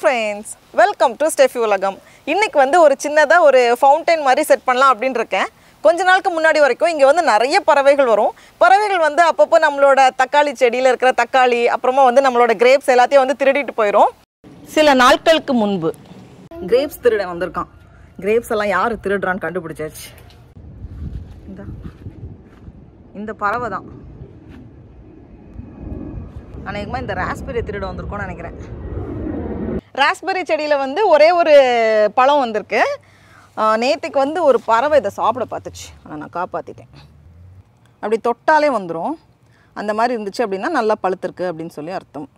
Friends welcome to Steffi உலகம் இன்னைக்கு வந்து ஒரு சின்னதாக ஒரு ஃபவுண்டைன் மாதிரி செட் பண்ணலாம் அப்படின்னு இருக்கேன் கொஞ்ச நாளுக்கு முன்னாடி வரைக்கும் இங்கே வந்து நிறைய பறவைகள் வரும் பறவைகள் வந்து அப்பப்போ நம்மளோட தக்காளி செடியில் இருக்கிற தக்காளி அப்புறமா வந்து நம்மளோட கிரேப்ஸ் எல்லாத்தையும் வந்து திருடிட்டு போயிடும் சில நாட்களுக்கு முன்பு கிரேப்ஸ் திருட வந்திருக்கான் கிரேப்ஸ் எல்லாம் யார் திருடுறான்னு கண்டுபிடிச்சாச்சு இந்த இந்த பறவை தான் அநேகமாக இந்த ராஸ்பெரி திருட வந்திருக்கோம்னு நினைக்கிறேன் ராஸ்பெரி செடியில் வந்து ஒரே ஒரு பழம் வந்திருக்கு நேற்றுக்கு வந்து ஒரு பறவை இதை சாப்பிட பார்த்துச்சு ஆனால் நான் காப்பாற்றிட்டேன் அப்படி தொட்டாலே வந்துடும் அந்த மாதிரி இருந்துச்சு அப்படின்னா நல்லா பழுத்திருக்கு அப்படின்னு சொல்லி அர்த்தம்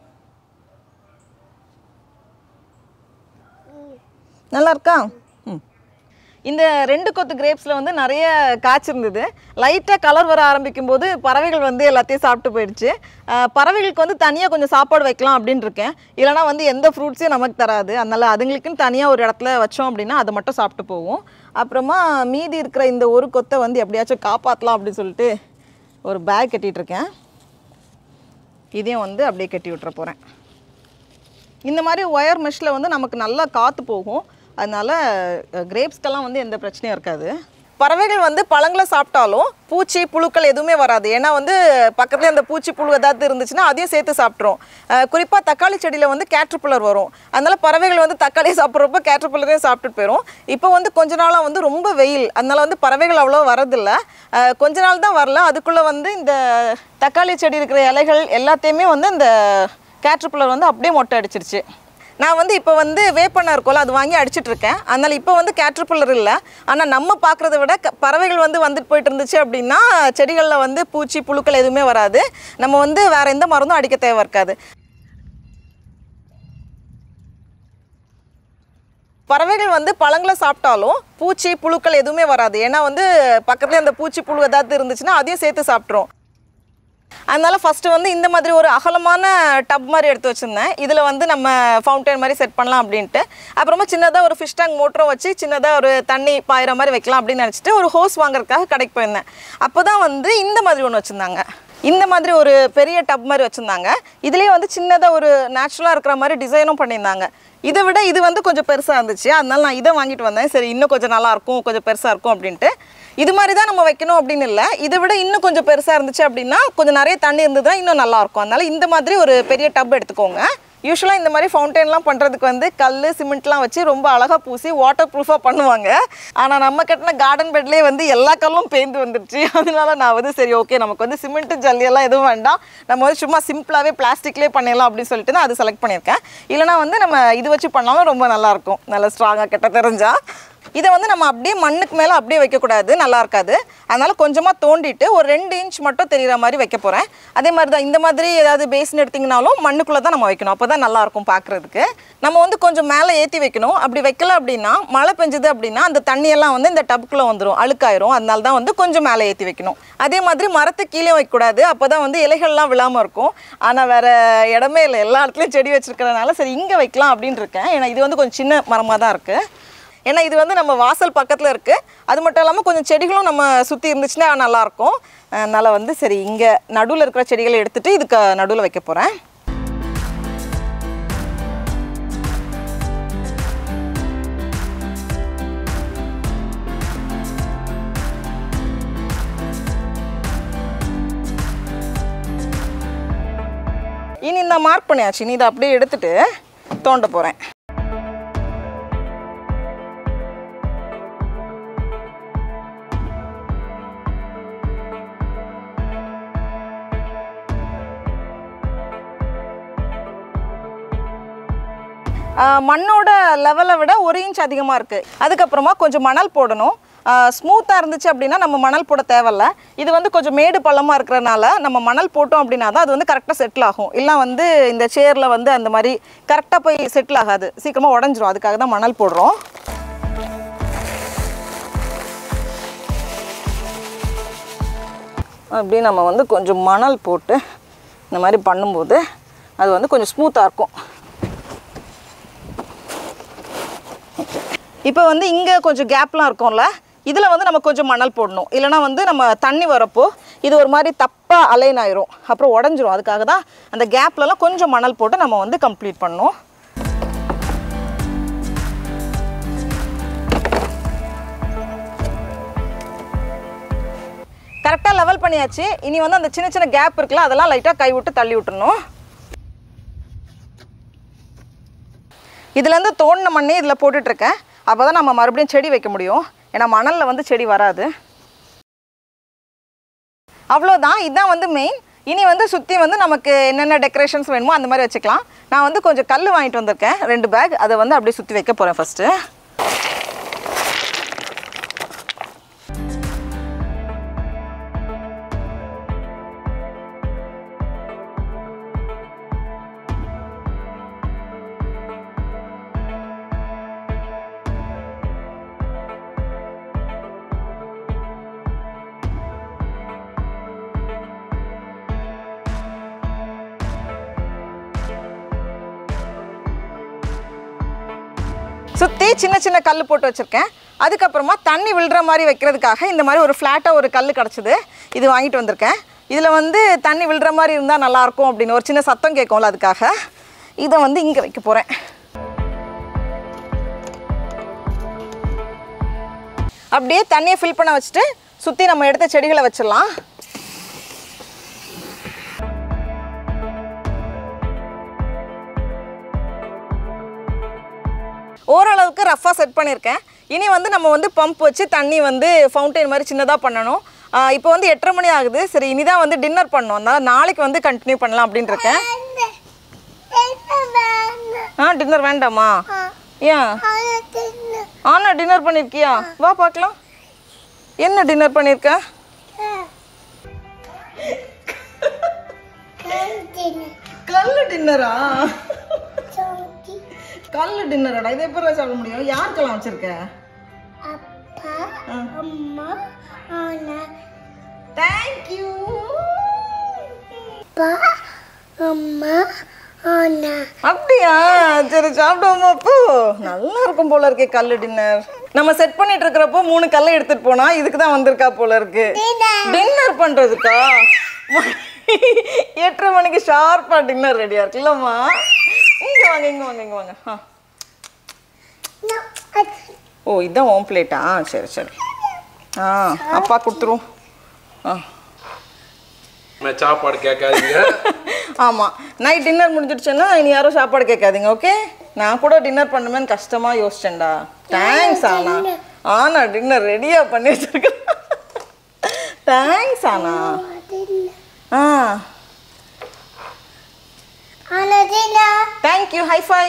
நல்லா இருக்கா ம் இந்த ரெண்டு கொத்து கிரேப்ஸில் வந்து நிறைய காய்ச்சிருந்தது லைட்டாக கலர் வர ஆரம்பிக்கும் போது பறவைகள் வந்து எல்லாத்தையும் சாப்பிட்டு போயிடுச்சு அஹ் பறவைகளுக்கு வந்து தனியாக கொஞ்சம் சாப்பாடு வைக்கலாம் அப்படின்னு இருக்கேன் இல்லைனா வந்து எந்த ஃப்ரூட்ஸையும் நமக்கு தராது அதனால் அதுங்களுக்குன்னு தனியாக ஒரு இடத்துல வச்சோம் அப்படின்னா அதை மட்டும் சாப்பிட்டு போகும் அப்புறமா மீதி இருக்கிற இந்த ஒரு கொத்தை வந்து எப்படியாச்சும் காப்பாற்றலாம் அப்படின்னு சொல்லிட்டு ஒரு பேக் கட்டிகிட்டு இருக்கேன் இதையும் வந்து அப்படியே கட்டி விட்டுற போகிறேன் இந்த மாதிரி ஒயர் மெஷ்ல வந்து நமக்கு நல்லா காற்று போகும் அதனால கிரேப்ஸ்க்கெல்லாம் வந்து எந்த பிரச்சனையும் இருக்காது பறவைகள் வந்து பழங்களை சாப்பிட்டாலும் பூச்சி புழுக்கள் எதுவுமே வராது ஏன்னா வந்து பக்கத்துல அந்த பூச்சி புழு ஏதாவது இருந்துச்சுன்னா அதையும் சேர்த்து சாப்பிட்ரும் குறிப்பாக தக்காளி செடியில் வந்து கேட்ருப்புலர் வரும் அதனால பறவைகள் வந்து தக்காளி சாப்பிட்றப்ப கேட்ருப்புலரையும் சாப்பிட்டுட்டு போயிடும் இப்போ வந்து கொஞ்ச நாளாக வந்து ரொம்ப வெயில் அதனால வந்து பறவைகள் அவ்வளோ வரதில்லை அஹ் கொஞ்ச நாள் தான் வரல அதுக்குள்ளே வந்து இந்த தக்காளி செடி இருக்கிற இலைகள் எல்லாத்தையுமே வந்து இந்த கேட்ருப்புலர் வந்து அப்படியே மொட்டை அடிச்சிருச்சு நான் வந்து இப்போ வந்து வேப்பண்ணா இருக்கும்ல அது வாங்கி அடிச்சிட்டு இருக்கேன் அதனால் இப்போ வந்து கேட்ருப்புலர் இல்லை ஆனால் நம்ம பார்க்குறத விட க- பறவைகள் வந்து வந்துட்டு போயிட்டு இருந்துச்சு அப்படின்னா செடிகளில் வந்து பூச்சி புழுக்கள் எதுவுமே வராது நம்ம வந்து வேற எந்த மருந்தும் அடிக்க தேவை இருக்காது பறவைகள் வந்து பழங்களை சாப்பிட்டாலும் பூச்சி புழுக்கள் எதுவுமே வராது ஏன்னா வந்து பக்கத்துல அந்த பூச்சி புழு ஏதாவது இருந்துச்சுன்னா அதையும் சேர்த்து சாப்பிட்ரும் அதனால ஃபஸ்ட்டு வந்து இந்த மாதிரி ஒரு அகலமான டப் மாதிரி எடுத்து வச்சுருந்தேன் இதில் வந்து நம்ம ஃபவுண்டைன் மாதிரி செட் பண்ணலாம் அப்படின்ட்டு அப்புறமா சின்னதாக ஒரு ஃபிஷ் டேங்க் மோட்டரும் வச்சு சின்னதாக ஒரு தண்ணி பாயிற மாதிரி வைக்கலாம் அப்படின்னு நினச்சிட்டு ஒரு ஹோஸ் வாங்குறதுக்காக கடைக்கு போயிருந்தேன் அப்போ தான் வந்து இந்த மாதிரி ஒன்று வச்சுருந்தாங்க இந்த மாதிரி ஒரு பெரிய டப் மாதிரி வச்சுருந்தாங்க இதுலேயே வந்து சின்னதாக ஒரு நேச்சுரலாக இருக்கிற மாதிரி டிசைனும் பண்ணியிருந்தாங்க இதை விட இது வந்து கொஞ்சம் பெருசாக இருந்துச்சு அதனால நான் இதை வாங்கிட்டு வந்தேன் சரி இன்னும் கொஞ்சம் நல்லா இருக்கும் கொஞ்சம் பெருசாக இருக்கும் அப்படின்ட்டு இது மாதிரி தான் நம்ம வைக்கணும் அப்படின்னு இல்லை இதை விட இன்னும் கொஞ்சம் பெருசாக இருந்துச்சு அப்படின்னா கொஞ்சம் நிறைய தண்ணி இருந்ததுன்னா இன்னும் நல்லா இருக்கும் அதனால இந்த மாதிரி ஒரு பெரிய டப் எடுத்துக்கோங்க யூஸ்வலாக இந்த மாதிரி ஃபவுண்டைன்லாம் பண்ணுறதுக்கு வந்து கல் சிமெண்ட்லாம் வச்சு ரொம்ப அழகாக பூசி வாட்டர் ப்ரூஃபாக பண்ணுவாங்க ஆனால் நம்ம கட்டின கார்டன் பெட்லேயே வந்து எல்லா கல்லும் பேந்து வந்துருச்சு அதனால நான் வந்து சரி ஓகே நமக்கு வந்து சிமெண்ட்டு ஜல்லியெல்லாம் எதுவும் வேண்டாம் நம்ம வந்து சும்மா சிம்பிளாகவே பிளாஸ்டிக்லேயே பண்ணிடலாம் அப்படின்னு சொல்லிட்டு நான் அது செலக்ட் பண்ணியிருக்கேன் இல்லைனா வந்து நம்ம இது வச்சு பண்ணாலும் ரொம்ப நல்லாயிருக்கும் நல்லா ஸ்ட்ராங்காக கெட்ட தெரிஞ்சா இதை வந்து நம்ம அப்படியே மண்ணுக்கு மேலே அப்படியே வைக்கக்கூடாது நல்லா இருக்காது அதனால கொஞ்சமாக தோண்டிட்டு ஒரு ரெண்டு இன்ச் மட்டும் தெரிகிற மாதிரி வைக்க போகிறேன் அதே மாதிரி தான் இந்த மாதிரி ஏதாவது பேசின் எடுத்திங்கனாலும் மண்ணுக்குள்ளே தான் நம்ம வைக்கணும் அப்போ தான் நல்லாயிருக்கும் பார்க்குறதுக்கு நம்ம வந்து கொஞ்சம் மேலே ஏற்றி வைக்கணும் அப்படி வைக்கல அப்படின்னா மழை பெஞ்சுது அப்படின்னா அந்த தண்ணியெல்லாம் வந்து இந்த டப்புக்குள்ளே வந்துடும் அழுக்காயிரும் அதனால தான் வந்து கொஞ்சம் மேலே ஏற்றி வைக்கணும் அதே மாதிரி மரத்து கீழே வைக்கக்கூடாது அப்போ தான் வந்து இலைகள்லாம் விழாமல் இருக்கும் ஆனால் வேறு இடமே இல்லை எல்லா இடத்துலையும் செடி வச்சிருக்கிறதுனால சரி இங்கே வைக்கலாம் அப்படின்னு இருக்கேன் ஏன்னா இது வந்து கொஞ்சம் சின்ன மரமாக தான் இருக்குது ஏன்னா இது வந்து நம்ம வாசல் பக்கத்தில் இருக்குது அது மட்டும் இல்லாமல் கொஞ்சம் செடிகளும் நம்ம சுற்றி இருந்துச்சுன்னா நல்லாயிருக்கும் அதனால் வந்து சரி இங்கே நடுவில் இருக்கிற செடிகளை எடுத்துகிட்டு இதுக்கு நடுவில் வைக்க போகிறேன் இனி இந்த மார்க் பண்ணியாச்சு இனி இதை அப்படியே எடுத்துட்டு தோண்ட போகிறேன் ஆஹ் மண்ணோட லெவலை விட ஒரு இன்ச் அதிகமாக இருக்குது அதுக்கப்புறமா கொஞ்சம் மணல் போடணும் ஸ்மூத்தாக இருந்துச்சு அப்படின்னா நம்ம மணல் போட தேவையில்ல இது வந்து கொஞ்சம் மேடு பள்ளமாக இருக்கிறனால நம்ம மணல் போட்டோம் அப்படின்னா தான் அது வந்து கரெக்டாக செட்டில் ஆகும் இல்லை வந்து இந்த சேரில் வந்து அந்த மாதிரி கரெக்டாக போய் செட்டில் ஆகாது சீக்கிரமாக உடஞ்சிரும் அதுக்காக தான் மணல் போடுறோம் அப்படி நம்ம வந்து கொஞ்சம் மணல் போட்டு இந்த மாதிரி பண்ணும்போது அது வந்து கொஞ்சம் ஸ்மூத்தாக இருக்கும் இப்போ வந்து இங்கே கொஞ்சம் கேப்லாம் இருக்கும்ல இதில் வந்து நம்ம கொஞ்சம் மணல் போடணும் இல்லைனா வந்து நம்ம தண்ணி வரப்போ இது ஒரு மாதிரி தப்பாக அலைன் ஆயிரும் அப்புறம் உடஞ்சிரும் அதுக்காக தான் அந்த கேப்லலாம் கொஞ்சம் மணல் போட்டு நம்ம வந்து கம்ப்ளீட் பண்ணணும் கரெக்டாக லெவல் பண்ணியாச்சு இனி வந்து அந்த சின்ன சின்ன கேப் இருக்குல்ல அதெல்லாம் லைட்டாக கை விட்டு தள்ளி விட்டுறணும் இதுலேருந்து தோண்டின மண்ணே இதில் போட்டுட்ருக்கேன் அப்போ தான் நம்ம மறுபடியும் செடி வைக்க முடியும் ஏன்னா மணலில் வந்து செடி வராது அவ்வளோதான் இதுதான் வந்து மெயின் இனி வந்து சுற்றி வந்து நமக்கு என்னென்ன டெக்கரேஷன்ஸ் வேணுமோ அந்த மாதிரி வச்சுக்கலாம் நான் வந்து கொஞ்சம் கல் வாங்கிட்டு வந்திருக்கேன் ரெண்டு பேக் அதை வந்து அப்படியே சுற்றி வைக்க போகிறேன் ஃபஸ்ட்டு சுற்றி சின்ன சின்ன கல் போட்டு வச்சுருக்கேன் அதுக்கப்புறமா தண்ணி விழுற மாதிரி வைக்கிறதுக்காக இந்த மாதிரி ஒரு ஃப்ளாட்டாக ஒரு கல் கிடச்சிது இது வாங்கிட்டு வந்திருக்கேன் இதில் வந்து தண்ணி விழுற மாதிரி இருந்தால் நல்லாயிருக்கும் அப்படின்னு ஒரு சின்ன சத்தம் கேட்கும்ல அதுக்காக இதை வந்து இங்கே வைக்க போகிறேன் அப்படியே தண்ணியை ஃபில் பண்ண வச்சுட்டு சுற்றி நம்ம எடுத்த செடிகளை வச்சிடலாம் ஓரளவுக்கு ரஃபாக செட் பண்ணியிருக்கேன் இனி வந்து நம்ம வந்து பம்ப் வச்சு தண்ணி வந்து ஃபவுண்டைன் மாதிரி சின்னதாக பண்ணணும் ஆஹ் இப்போ வந்து எட்டரை மணி ஆகுது சரி இனிதான் வந்து டின்னர் பண்ணோம் அதனால் நாளைக்கு வந்து கண்டினியூ பண்ணலாம் அப்படின்னு இருக்கேன் ஆ டின்னர் வேண்டாமா ஏன் ஆனா டின்னர் பண்ணியிருக்கியா வா பார்க்கலாம் என்ன டின்னர் பண்ணியிருக்க கல்லு டின்னரா கல்லு டின்னரடா இதை எப்படி சாப்பிட முடியும் யாருக்கெல்லாம் வச்சிருக்க அப்பா அம்மா அண்ணா தேங்க்யூ அப்பா அம்மா அண்ணா அப்படியா சரி சாப்பிடுவோமா அப்போ நல்லா இருக்கும் போல இருக்கே கல்லு டின்னர் நம்ம செட் பண்ணிட்டு இருக்கிறப்போ மூணு கல்லை எடுத்துட்டு போனா இதுக்கு தான் வந்திருக்கா போல இருக்கு டின்னர் பண்றதுக்கா எட்டரை மணிக்கு ஷார்ப்பா டின்னர் ரெடியா இருக்குல்லம்மா இங்க வாங்க இங்க வாங்க இங்க வாங்க ஆ. ஓ இதுதான் ஓம் பிளேட்டா சரி சரி ஆ அப்பா கொடுத்துருவோம் ஆ நான் சாப்பாடு கேட்காதீங்க ஆமாம் நைட் டின்னர் முடிஞ்சிடுச்சுன்னா இனி யாரும் சாப்பாடு கேட்காதீங்க ஓகே நான் கூட டின்னர் பண்ணுமேன்னு கஷ்டமாக யோசிச்சேன்டா தேங்க்ஸ் ஆனா ஆனா டின்னர் ரெடியாக பண்ணி வச்சிருக்கேன் தேங்க்ஸ் ஆனா ஆ அனதினா தேங்க்யூ ஹைஃபை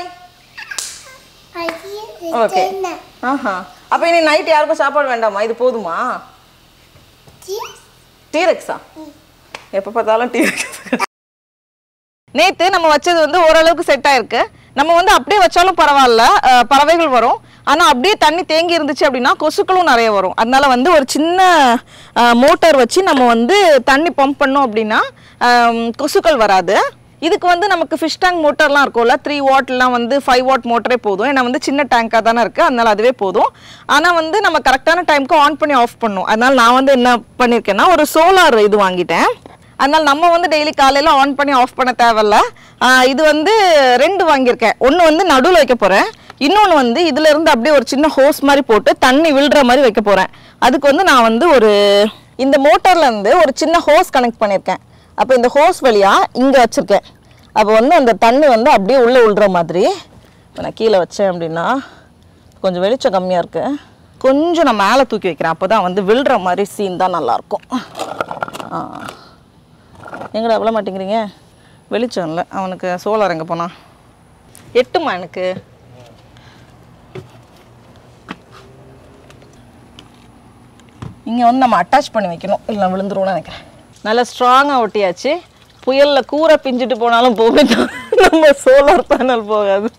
ஓகே ஆஹா அப்போ இனி நைட் யாருக்கும் சாப்பாடு வேண்டாமா இது போதுமா டீரெக்ஸா எப்போ பார்த்தாலும் டீரெக்ஸ் நேற்று நம்ம வச்சது வந்து ஓரளவுக்கு செட் ஆயிருக்கு நம்ம வந்து அப்படியே வச்சாலும் பரவாயில்ல அஹ், பறவைகள் வரும் ஆனால் அப்படியே தண்ணி தேங்கி இருந்துச்சு அப்படின்னா கொசுக்களும் நிறைய வரும் அதனால வந்து ஒரு சின்ன மோட்டார் வச்சு நம்ம வந்து தண்ணி பம்ப் பண்ணோம் அப்படின்னா அஹ், கொசுக்கள் வராது இதுக்கு வந்து நமக்கு ஃபிஷ் டேங்க் மோட்டர்லாம் இருக்கும்ல த்ரீ வாட்லாம் வந்து ஃபைவ் வாட் மோட்டரே போதும் ஏன்னா வந்து சின்ன டேங்காக தானே இருக்குது அதனால அதுவே போதும் ஆனால் வந்து நம்ம கரெக்டான டைமுக்கு ஆன் பண்ணி ஆஃப் பண்ணும் அதனால நான் வந்து என்ன பண்ணியிருக்கேன்னா ஒரு சோலார் இது வாங்கிட்டேன் அதனால நம்ம வந்து டெய்லி காலையில் ஆன் பண்ணி ஆஃப் பண்ண தேவையில்ல ஆஹ் இது வந்து ரெண்டு வாங்கியிருக்கேன் ஒன்று வந்து நடுவில் வைக்க போகிறேன் இன்னொன்று வந்து இதுல இருந்து அப்படியே ஒரு சின்ன ஹோஸ் மாதிரி போட்டு தண்ணி விழுற மாதிரி வைக்க போகிறேன் அதுக்கு வந்து நான் வந்து ஒரு இந்த மோட்டார்ல இருந்து ஒரு சின்ன ஹோஸ் கனெக்ட் பண்ணியிருக்கேன் அப்போ இந்த ஹோஸ் வழியாக இங்கே வச்சுருக்கேன் அப்போ வந்து அந்த தண்ணி வந்து அப்படியே உள்ளே விழுற மாதிரி இப்போ நான் கீழே வச்சேன் அப்படின்னா கொஞ்சம் வெளிச்சம் கம்மியாக இருக்கு கொஞ்சம் நான் மேலே தூக்கி வைக்கிறேன் அப்போ தான் வந்து விழுற மாதிரி சீன் தான் நல்லாயிருக்கும் ஆ எங்கடா விழ மாட்டேங்கிறீங்க வெளிச்சம் இல்லை அவனுக்கு சோலார் எங்கே போனா எட்டுமா எனக்கு இங்கே வந்து நம்ம அட்டாச் பண்ணி வைக்கணும் இல்லை நான் விழுந்துருவோம்னு நினைக்கிறேன் நல்லா ஸ்ட்ராங்காக ஒட்டியாச்சு புயலில் கூரை பிஞ்சிட்டு போனாலும் போகும் நம்ம சோலார் பேனல் போகாது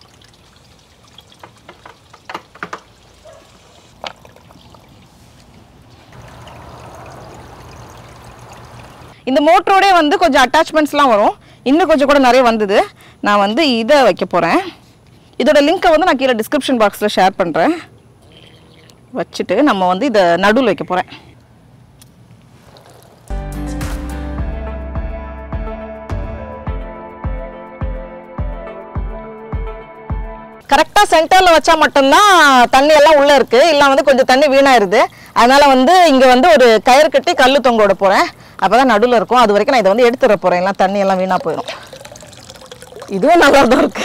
இந்த மோட்டரோடே வந்து கொஞ்சம் அட்டாச்மெண்ட்ஸ்லாம் வரும் இன்னும் கொஞ்சம் கூட நிறைய வந்தது நான் வந்து இதை வைக்க போகிறேன் இதோட லிங்க்கை வந்து நான் கீழே டிஸ்கிரிப்ஷன் பாக்ஸில் ஷேர் பண்ணுறேன் வச்சுட்டு நம்ம வந்து இதை நடுவில் வைக்க போகிறேன் கரெக்டாக சென்டரில் வச்சா மட்டும்தான் தண்ணி எல்லாம் உள்ளே இருக்குது இல்லை வந்து கொஞ்சம் தண்ணி வீணாயிருது அதனால வந்து இங்க வந்து ஒரு கயிறு கட்டி கல்லு தொங்க விட போறேன் அப்பதான் நடுவில் இருக்கும் அது வரைக்கும் நான் இதை வந்து எடுத்துட போறேன் எல்லாம் தண்ணி எல்லாம் வீணா போயிடும் இதுவும் நல்லா தான் இருக்கு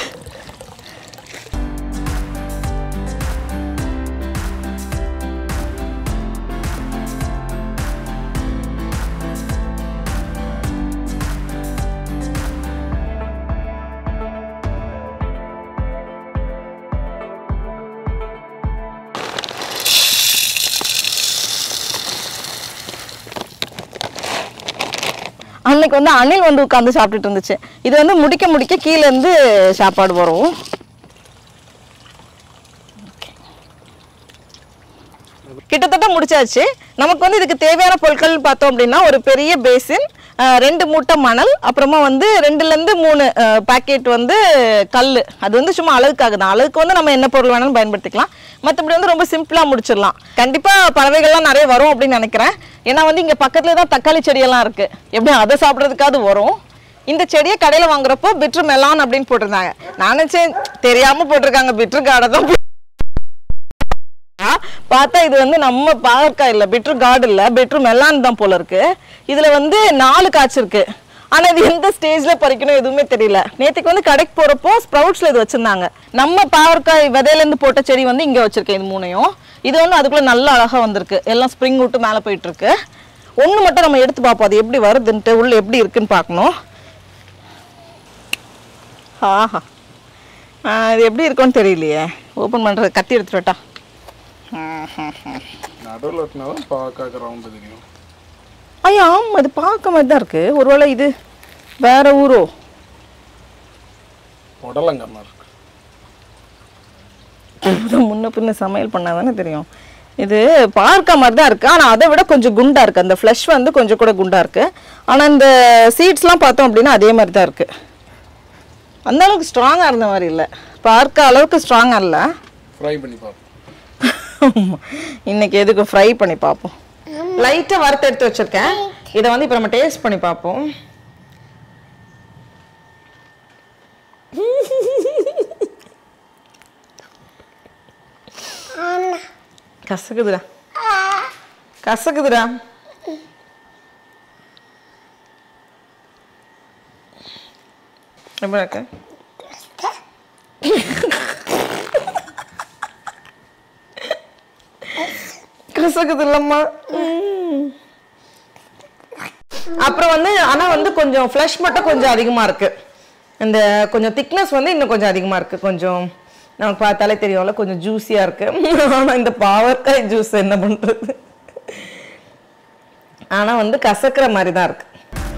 அன்னைக்கு வந்து அணில் வந்து உட்காந்து சாப்பிட்டுட்டு இருந்துச்சு இது வந்து முடிக்க முடிக்க கீழே இருந்து சாப்பாடு வரும் கிட்டத்தட்ட முடிச்சாச்சு நமக்கு வந்து இதுக்கு தேவையான பொருட்கள் பார்த்தோம் அப்படின்னா ஒரு பெரிய பேசின் ரெண்டு மூட்டை மணல் அப்புறமா வந்து ரெண்டுலேருந்து மூணு பாக்கெட் வந்து கல் அது வந்து சும்மா அழகுக்காக தான் அழகுக்கு வந்து நம்ம என்ன பொருள் வேணாலும் பயன்படுத்திக்கலாம் மற்றபடி வந்து ரொம்ப சிம்பிளாக முடிச்சிடலாம் கண்டிப்பாக பறவைகள்லாம் நிறைய வரும் அப்படின்னு நினைக்கிறேன் ஏன்னா வந்து இங்கே பக்கத்துல தான் தக்காளி செடியெல்லாம் இருக்குது எப்படியும் அதை சாப்பிட்றதுக்காவது வரும் இந்த செடியை கடையில் வாங்குறப்போ பிட்ரு மெலான் அப்படின்னு போட்டிருந்தாங்க நான் நினச்சேன் தெரியாமல் போட்டிருக்காங்க பிட்ரு காடை தான் பார்த்தா இது வந்து நம்ம பாகற்காய் இல்ல பெட்ரு கார்டு இல்ல பெட்ரு மெல்லான் தான் போல இருக்கு இதுல வந்து நாலு காய்ச்சிருக்கு ஆனா இது எந்த ஸ்டேஜ்ல பறிக்கணும் எதுவுமே தெரியல நேத்துக்கு வந்து கடைக்கு போறப்போ ஸ்ப்ரவுட்ஸ்ல இது வச்சிருந்தாங்க நம்ம பாகற்காய் விதையில இருந்து போட்ட செடி வந்து இங்க வச்சிருக்கேன் இது மூணையும் இது வந்து அதுக்குள்ள நல்ல அழகா வந்திருக்கு எல்லாம் ஸ்ப்ரிங் விட்டு மேல போயிட்டு இருக்கு ஒண்ணு மட்டும் நம்ம எடுத்து பார்ப்போம் அது எப்படி வருதுன்ட்டு உள்ள எப்படி இருக்குன்னு பார்க்கணும் ஆஹா ஆ, இது எப்படி இருக்கும்னு தெரியலையே ஓப்பன் பண்றது கத்தி எடுத்துட்டு வரட்டா நடுவில் வெட்டினாதான் பார்க்க ரவுண்டு தெரியும் ஐயா ஆமாம் இது பார்க்க மாதிரி தான் இருக்கு ஒருவேளை இது வேற ஊரோ உடலங்கம்மா இருக்கு இது முன்ன பின்ன சமையல் பண்ணாதானே தெரியும் இது பார்க்க மாதிரி தான் இருக்கு ஆனால் அதை விட கொஞ்சம் குண்டா இருக்கு அந்த ஃப்ளஷ் வந்து கொஞ்சம் கூட குண்டா இருக்கு ஆனால் இந்த சீட்ஸ்லாம் பார்த்தோம் அப்படின்னா அதே மாதிரி தான் இருக்கு அந்த அளவுக்கு ஸ்ட்ராங்காக இருந்த மாதிரி இல்லை பார்க்க அளவுக்கு ஸ்ட்ராங்காக இல்லை ஃப்ரை பண்ணி பார்ப்போம் இன்னைக்கு எதுக்கு ஃப்ரை பண்ணி பார்ப்போம் லைட்டாக வறுத்து எடுத்து வச்சிருக்கேன் இதை வந்து இப்போ நம்ம டேஸ்ட் பண்ணி பார்ப்போம் கசக்குதுடா கசக்குதுடா எப்படி இருக்கு கசக்குது இல்லம்மா அப்புறம் வந்து ஆனா வந்து கொஞ்சம் ஃப்ளஷ் மட்டும் கொஞ்சம் அதிகமா இருக்கு இந்த கொஞ்சம் திக்னஸ் வந்து இன்னும் கொஞ்சம் அதிகமா இருக்கு கொஞ்சம் நமக்கு பார்த்தாலே தெரியும்ல கொஞ்சம் ஜூஸியா இருக்கு ஆனா இந்த பாவற்காய் ஜூஸ் என்ன பண்றது ஆனா வந்து கசக்கிற மாதிரி தான் இருக்கு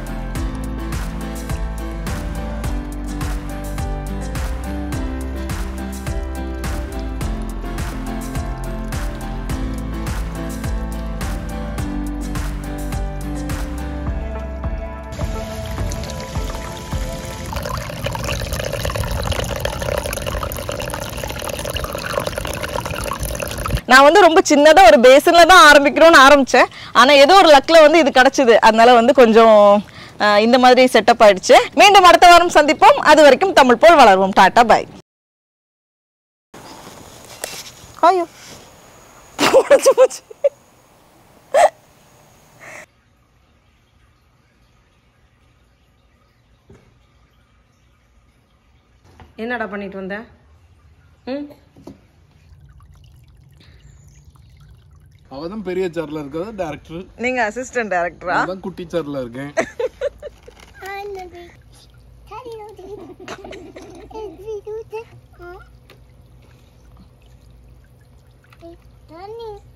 நான் வந்து ரொம்ப சின்னதா ஒரு பேசன்ல தான் ஆரம்பிக்கணும்னு ஆரம்பிச்சேன் ஆனா ஏதோ ஒரு லக்ல வந்து இது கிடைச்சது அதனால வந்து கொஞ்சம் அஹ், இந்த மாதிரி செட்டப் ஆயிடுச்சு மீண்டும் அடுத்த வாரம் சந்திப்போம் அது வரைக்கும் தமிழ் போல் வளர்வோம் டாடா பாய் ஐயோ உடைஞ்சு போச்சு என்னடா பண்ணிட்டு வந்த ம் அவ தான் பெரிய சேர்ல இருக்கிறது டேரக்டர் நீங்க அசிஸ்டன்ட் டைரக்டரா நான் தான் குட்டி சேர்ல இருக்கேன் Annabi. Hello. Every do this. Huh? Honey.